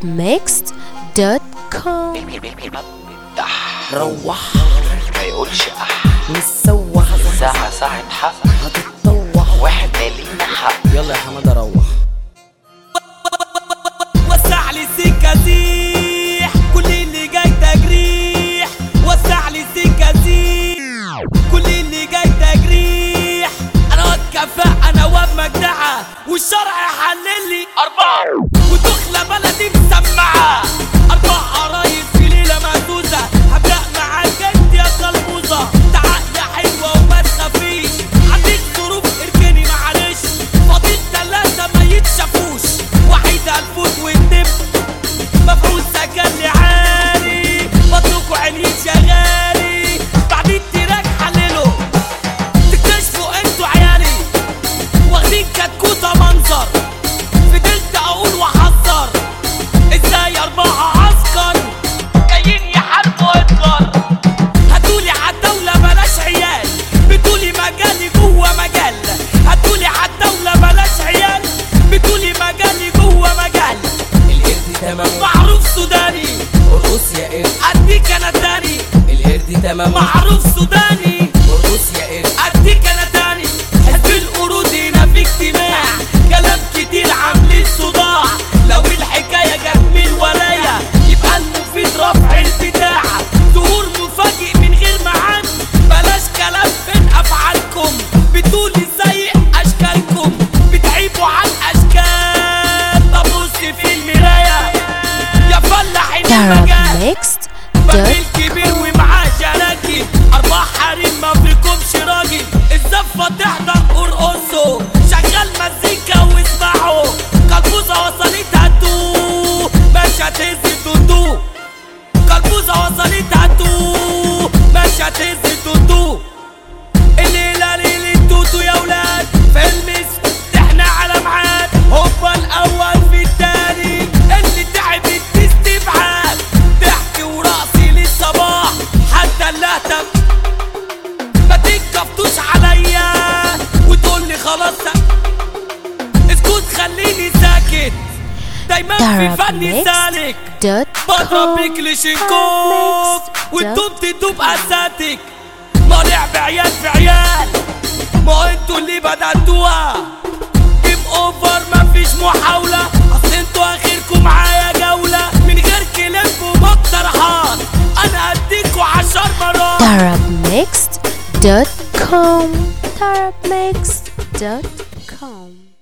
tarabmixed.com روح ما يقولش أح نسوح ساعة ساعة حق هتتطوح واحنا لينا حق يلا يا حماده روح وسع لي سكة زيح كل اللي جاي تجريح وسع لي سكة زيح كل اللي جاي تجريح انا واد كفاء انا واد مجدعة والشرع يحلل لي أربعة ودخلة بلدي مسمعة أربع قرايب في ليلة مهزوزة هبدأ معاك انت يا قلبوزة تعال يا حلوة وما تخافيش عندك ظروف اركني معلش فاضل تلاتة ما يتشافوش وحيد الفوت والدب مفعول سكن لي عالي بطلكوا عينيك يا غالي بعدين تراك حللوا تكتشفوا انتوا عيالي واخدين كتكوتة منظر فضلت اقول واحذر ازاي اربعة عسكر جايين يحاربوا هتلر هتقولي عالدولة بلاش عيال بتقولي مجالي جوه مجال هتقولي عالدولة بلاش عيال بتقولي مجالي جوه مجال القرد تمام معروف سوداني ارقص يا قرد اديك انا تاني القرد تمام معروف سوداني ارقص يا قرد اديك انا تاني حزب القرود هنا في اجتماع كلام كتير عاملين صداع لو الحكايه جت من الولايه يبقى المفيد رفع البتاع ظهور مفاجئ من غير ميعاد بلاش كلام فين افعالكم بتقولي ازاي اشكالكم بتعيبوا على الاشكال طب بص في المرايه يا فلاح المجال بابيل كبير tarabmixed.com ومعاه جناكي اربع حريم ما فيكمش راجل الزفه تحضر ارقصوا شغال مزيكا واسمعوا كلبوزه وصلت هتو مش هتهز الدودو كلبوزه وصلت هتو مش هتهز الدودو الليله ليله توتو يا ولاد في المس احنا على ميعاد هوبا الاول في التاني اللي تعب استبعاد ضحك ورقصي للصباح حتى اللهتم ما تكفتوش عليا وتقول لي خلاص اسكت خليني ساكت دايما في فني سالك بضرب tarabmixed.com بكليشينكوف وانتم تدوب اساتك ما لعب عيال في عيال ما انتوا اللي بدأتوها جيم اوفر مفيش محاولة اصل انتوا اخركم معايا جولة من غير كلام ومقترحات انا هديكوا عشر مرات tarabmixed.com tarabmixed.com